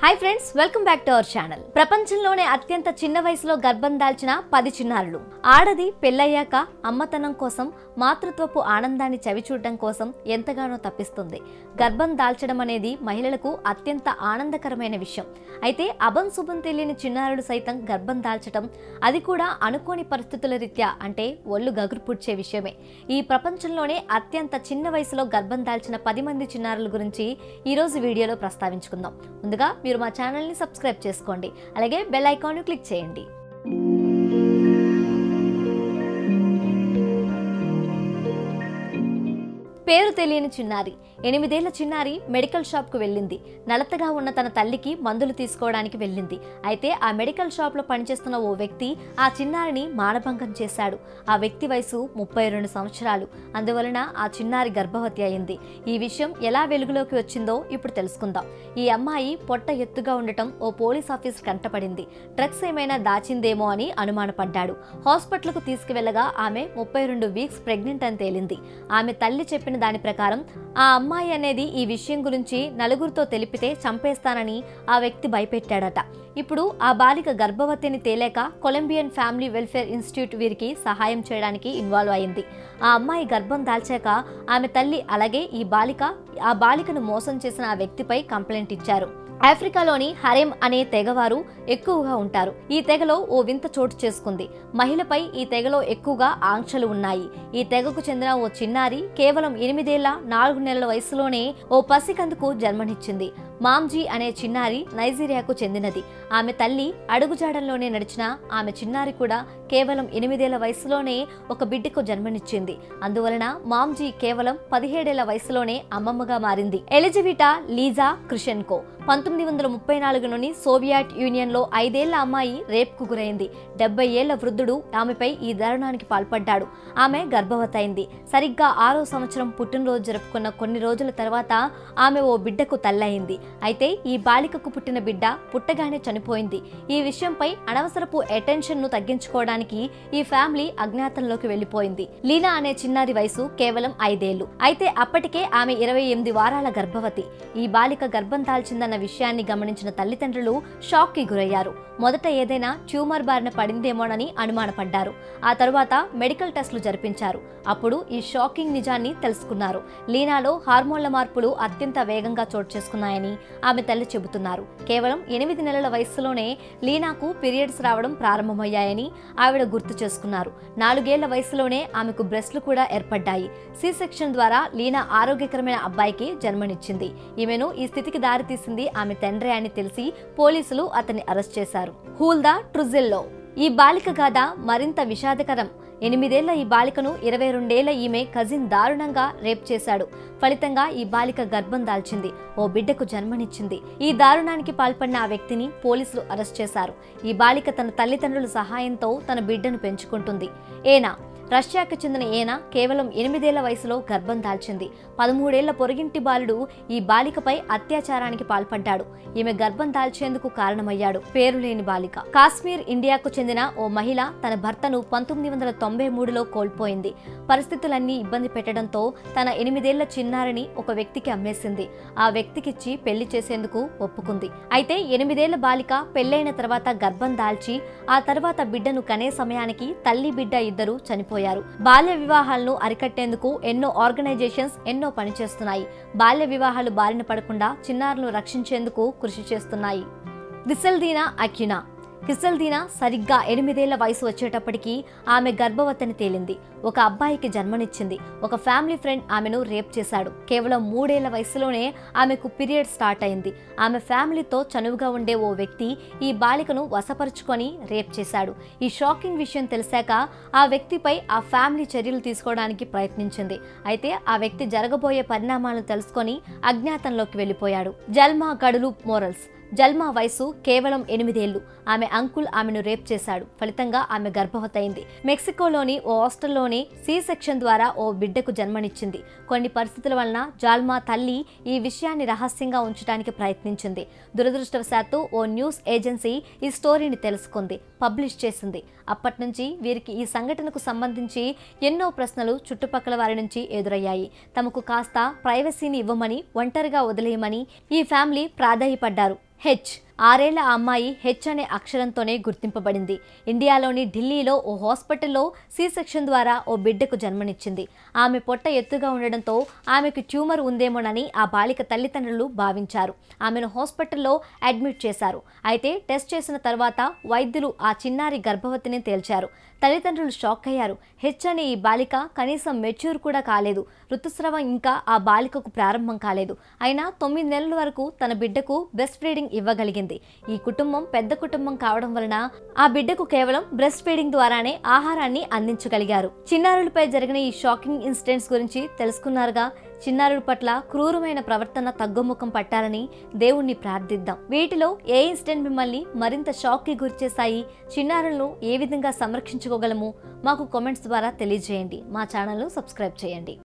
hi friends welcome back to our channel ప్రపంచంలోనే అత్యంత చిన్న వయసులో గర్భం దాల్చిన పది చిన్నారులు ఆడది పెళ్ళయ్యాక అమ్మతనం కోసం మాతృత్వపు ఆనందాన్ని చవిచూడడం కోసం ఎంతగానో తప్పిస్తుంది గర్భం దాల్చడం అనేది మహిళలకు అత్యంత ఆనందకరమైన విషయం అయితే అభం శుభం తెలియని చిన్నారులు సైతం గర్భం దాల్చడం అది కూడా అనుకోని పరిస్థితుల రీత్యా అంటే ఒళ్ళు గగురు పుడ్చే విషయమే ఈ ప్రపంచంలోనే అత్యంత చిన్న వయసులో గర్భం దాల్చిన పది మంది చిన్నారుల గురించి ఈ రోజు వీడియోలో ప్రస్తావించుకుందాం ముందుగా మీరు మా ఛానల్ని సబ్స్క్రైబ్ చేసుకోండి అలాగే బెల్ ఐకాన్ క్లిక్ చేయండి పేరు తెలియని చిన్నారి ఎనిమిదేళ్ల చిన్నారి మెడికల్ షాప్కు వెళ్ళింది నలతగా ఉన్న తన తల్లికి మందులు తీసుకోవడానికి వెళ్ళింది అయితే ఆ మెడికల్ షాప్లో పనిచేస్తున్న ఓ వ్యక్తి ఆ చిన్నారిని మానభంగం చేశాడు ఆ వ్యక్తి వయసు ముప్పై రెండు సంవత్సరాలు అందువలన ఆ చిన్నారి గర్భవతి అయింది ఈ విషయం ఎలా వెలుగులోకి వచ్చిందో ఇప్పుడు తెలుసుకుందాం ఈ అమ్మాయి పొట్ట ఎత్తుగా ఉండటం ఓ పోలీస్ ఆఫీసర్ కంటపడింది డ్రగ్స్ ఏమైనా దాచిందేమో అని అనుమానపడ్డాడు హాస్పిటల్కు తీసుకువెళ్లగా ఆమె ముప్పై రెండు వీక్స్ ప్రెగ్నెంట్ అని తేలింది ఆమె తల్లి చెప్పిన దాని ప్రకారం ఆ అమ్మాయి అనేది ఈ విషయం గురించి నలుగురితో తెలిపితే చంపేస్తానని ఆ వ్యక్తి భయపెట్టాడట ఇప్పుడు ఆ బాలిక గర్భవతిని తేలేక కొలంబియన్ ఫ్యామిలీ వెల్ఫేర్ ఇన్స్టిట్యూట్ వీరికి సహాయం చేయడానికి ఇన్వాల్వ్ అయింది ఆ అమ్మాయి గర్భం దాల్చాక ఆమె తల్లి అలాగే ఈ బాలిక ఆ బాలికను మోసం చేసిన ఆ వ్యక్తిపై కంప్లైంట్ ఇచ్చారు ఆఫ్రికాలోని హరేం అనే తెగవారు ఎక్కువగా ఉంటారు ఈ తెగలో ఓ వింత చోటు చేసుకుంది మహిళపై ఈ తెగలో ఎక్కువగా ఆంక్షలు ఉన్నాయి ఈ తెగకు చెందిన ఓ చిన్నారి కేవలం ఎనిమిదేళ్ల నాలుగు నెలల వయసులోనే ఓ పసికందుకు జన్మనిచ్చింది మామ్జీ అనే చిన్నారి నైజీరియాకు చెందినది ఆమె తల్లి అడుగుజాడల్లోనే నడిచిన ఆమె చిన్నారి కూడా కేవలం ఎనిమిదేళ్ల వయసులోనే ఒక బిడ్డకు జన్మనిచ్చింది అందువలన మామ్జీ కేవలం పదిహేడేళ్ల వయసులోనే అమ్మమ్మగా మారింది ఎలిజబిటా లీజా క్రిషెన్కో పంతొమ్మిది వందల ముప్పై నాలుగులోని సోవియట్ యూనియన్ లో ఐదేళ్ల అమ్మాయి రేప్కు గురైంది డెబ్బై ఏళ్ల వృద్ధుడు ఆమెపై ఈ దారుణానికి పాల్పడ్డాడు ఆమె గర్భవతైంది సరిగ్గా ఆరో సంవత్సరం పుట్టినరోజు జరుపుకున్న కొన్ని రోజుల తర్వాత ఆమె ఓ బిడ్డకు తల్లయింది అయితే ఈ బాలికకు పుట్టిన బిడ్డ పుట్టగానే చనిపోయింది ఈ విషయంపై అనవసరపు అటెన్షన్ ను తగ్గించుకోవడానికి ఈ ఫ్యామిలీ అజ్ఞాతంలోకి వెళ్లిపోయింది లీనా అనే చిన్నారి వయసు కేవలం ఐదేళ్లు అయితే అప్పటికే ఆమె ఇరవై ఎనిమిది వారాల గర్భవతి ఈ బాలిక గర్భం దాల్చిందన్న విషయాన్ని గమనించిన తల్లిదండ్రులు షాక్ కి గురయ్యారు మొదట ఏదైనా ట్యూమర్ బారిన పడిందేమోనని అనుమానపడ్డారు ఆ తరువాత మెడికల్ టెస్టులు జరిపించారు అప్పుడు ఈ షాకింగ్ నిజాన్ని తెలుసుకున్నారు లీనాలో హార్మోన్ల మార్పులు అత్యంత వేగంగా చోటు చేసుకున్నాయని ఆమె తల్లి చెబుతున్నారు కేవలం ఎనిమిది నెలల వయసులోనే లీనాకు పీరియడ్స్ రావడం ప్రారంభమయ్యాయని ఆవిడ గుర్తు చేసుకున్నారు నాలుగేళ్ల వయసులోనే ఆమెకు బ్రెస్ట్లు కూడా ఏర్పడ్డాయి సి సెక్షన్ ద్వారా లీనా ఆరోగ్యకరమైన అబ్బాయికి జన్మనిచ్చింది ఈమెను ఈ స్థితికి దారితీసింది ఆమె తండ్రి అని తెలిసి పోలీసులు అతన్ని అరెస్ట్ చేశారు హూల్దా ట్రుజిల్లో ఈ బాలిక గాథ మరింత విషాదకరం ఎనిమిదేళ్ల ఈ బాలికను ఇరవై రెండేళ్ల ఈమె కజిన్ దారుణంగా రేప్ చేశాడు ఫలితంగా ఈ బాలిక గర్భం దాల్చింది ఓ బిడ్డకు జన్మనిచ్చింది ఈ దారుణానికి పాల్పడిన ఆ వ్యక్తిని పోలీసులు అరెస్ట్ చేశారు ఈ బాలిక తన తల్లిదండ్రుల సహాయంతో తన బిడ్డను పెంచుకుంటుంది ఏనా రష్యాకు చెందిన ఈయన కేవలం ఎనిమిదేళ్ల వయసులో గర్భం దాల్చింది పదమూడేళ్ల పొరుగింటి బాలుడు ఈ బాలికపై అత్యాచారానికి పాల్పడ్డాడు ఈమె గర్భం దాల్చేందుకు కారణమయ్యాడు పేరు లేని బాలిక కాశ్మీర్ ఇండియాకు చెందిన ఓ మహిళ తన భర్తను పంతొమ్మిది వందల తొంభై మూడులో కోల్పోయింది పరిస్థితులన్నీ ఇబ్బంది పెట్టడంతో తన ఎనిమిదేళ్ల చిన్నారిని ఒక వ్యక్తికి అమ్మేసింది ఆ వ్యక్తికిచ్చి పెళ్లి చేసేందుకు ఒప్పుకుంది అయితే ఎనిమిదేళ్ల బాలిక పెళ్లైన తర్వాత గర్భం దాల్చి ఆ తర్వాత బిడ్డను కనే సమయానికి తల్లి బిడ్డ ఇద్దరు చనిపోయారు బాల్య వివాహాలను అరికట్టేందుకు ఎన్నో ఆర్గనైజేషన్స్ ఎన్నో పనిచేస్తున్నాయి బాల్య వివాహాలు బారిన పడకుండా చిన్నారులను రక్షించేందుకు కృషి చేస్తున్నాయి క్రిసల్దీనా అక్యునా క్రిసల్దీనా సరిగ్గా ఎనిమిదేళ్ల వయసు వచ్చేటప్పటికి ఆమె గర్భవతిని తేలింది ఒక అబ్బాయికి జన్మనిచ్చింది ఒక ఫ్యామిలీ ఫ్రెండ్ ఆమెను రేప్ చేశాడు కేవలం మూడేళ్ల వయసులోనే ఆమెకు పీరియడ్ స్టార్ట్ అయింది ఆమె ఫ్యామిలీతో చనువుగా ఉండే ఓ వ్యక్తి ఈ బాలికను వశపరుచుకొని రేప్ చేశాడు ఈ షాకింగ్ విషయం తెలిసాక ఆ వ్యక్తిపై ఆ ఫ్యామిలీ చర్యలు తీసుకోవడానికి ప్రయత్నించింది అయితే ఆ వ్యక్తి జరగబోయే పరిణామాలను తెలుసుకొని అజ్ఞాతంలోకి వెళ్ళిపోయాడు జల్మా గడులు మోరల్స్ జల్మా వయసు కేవలం ఎనిమిదేళ్లు ఆమె అంకుల్ ఆమెను రేప్ చేశాడు ఫలితంగా ఆమె గర్భవతైంది మెక్సికోలోని ఓ హాస్టల్లోని సి సెక్షన్ ద్వారా ఓ బిడ్డకు జన్మనిచ్చింది కొన్ని పరిస్థితుల వలన జాల్మా తల్లి ఈ విషయాన్ని రహస్యంగా ఉంచడానికి ప్రయత్నించింది దురదృష్టవశాత్తు ఓ న్యూస్ ఏజెన్సీ ఈ స్టోరీని తెలుసుకుంది పబ్లిష్ చేసింది అప్పటి నుంచి వీరికి ఈ సంఘటనకు సంబంధించి ఎన్నో ప్రశ్నలు చుట్టుపక్కల వారి నుంచి ఎదురయ్యాయి తమకు కాస్త ప్రైవసీని ఇవ్వమని ఒంటరిగా వదిలేయమని ఈ ఫ్యామిలీ ప్రాధాయపడ్డారు హెచ్ ఆరేళ్ల ఆ అమ్మాయి హెచ్ అనే అక్షరంతోనే గుర్తింపబడింది ఇండియాలోని ఢిల్లీలో ఓ హాస్పిటల్లో సి సెక్షన్ ద్వారా ఓ బిడ్డకు జన్మనిచ్చింది ఆమె పొట్ట ఎత్తుగా ఉండడంతో ఆమెకు ట్యూమర్ ఉందేమోనని ఆ బాలిక తల్లిదండ్రులు భావించారు ఆమెను హాస్పిటల్లో అడ్మిట్ చేశారు అయితే టెస్ట్ చేసిన తర్వాత వైద్యులు ఆ చిన్నారి గర్భవతిని తేల్చారు తల్లిదండ్రులు షాక్ అయ్యారు హెచ్ అనే ఈ బాలిక కనీసం మెచ్యూర్ కూడా కాలేదు ఋతుస్రవం ఇంకా ఆ బాలికకు ప్రారంభం కాలేదు అయినా తొమ్మిది నెలల వరకు తన బిడ్డకు బ్రెస్ట్ ఫీడింగ్ ఇవ్వగలిగింది ఈ కుటుంబం పెద్ద కుటుంబం కావడం వలన ఆ బిడ్డకు కేవలం బ్రెస్ట్ ఫీడింగ్ ద్వారానే ఆహారాన్ని అందించగలిగారు చిన్నారులపై జరిగిన ఈ షాకింగ్ ఇన్సిడెంట్స్ గురించి తెలుసుకున్నారుగా చిన్నారుల పట్ల క్రూరమైన ప్రవర్తన తగ్గుముఖం పట్టాలని దేవుణ్ణి ప్రార్థిద్దాం వీటిలో ఏ ఇన్సిడెంట్ మిమ్మల్ని మరింత షాక్కి గురిచేశాయి చిన్నారులను ఏ విధంగా సంరక్షించుకోగలము మాకు కామెంట్స్ ద్వారా తెలియజేయండి మా ఛానల్ను సబ్స్క్రైబ్ చేయండి